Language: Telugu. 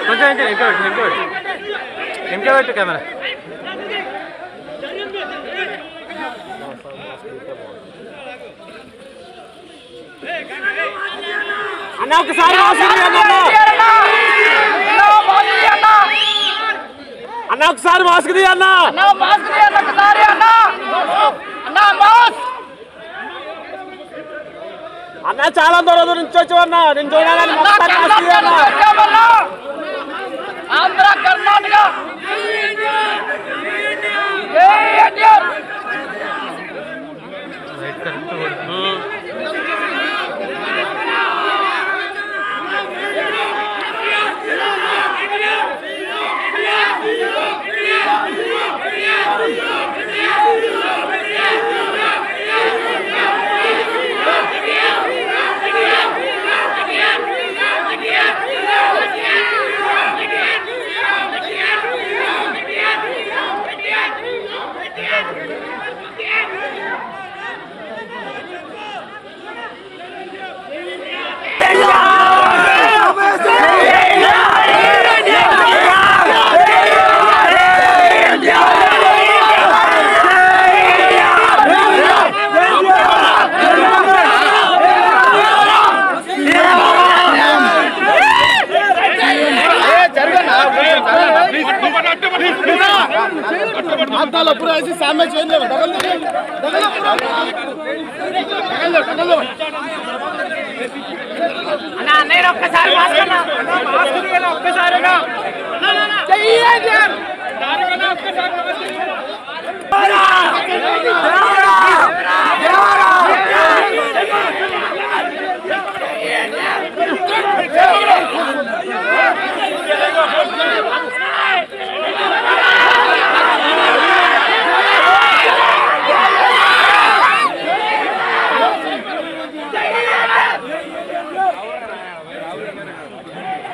కొంచెం ఇంకా ఇంకా పెట్టు ఇంకా పెట్టు ఇంకా పెట్టు కెమెరా అన్న ఒకసారి అన్న ఒకసారి మాస్క్ తీ అన్న అన్న చాలా దూరం దూరం నుంచి వచ్చావు అన్న నేను చూడాలని ఒకసారి మాస్క్ తీ అన్న ఆంధ్ర కర్ణాటక అద్దాలు అప్పుడు వేసి సామె చేయలేవు నేను ఒక్కసారి మాస్క్ అన్నా. మాస్క్ తీయనా ఒక్కసారిగా జై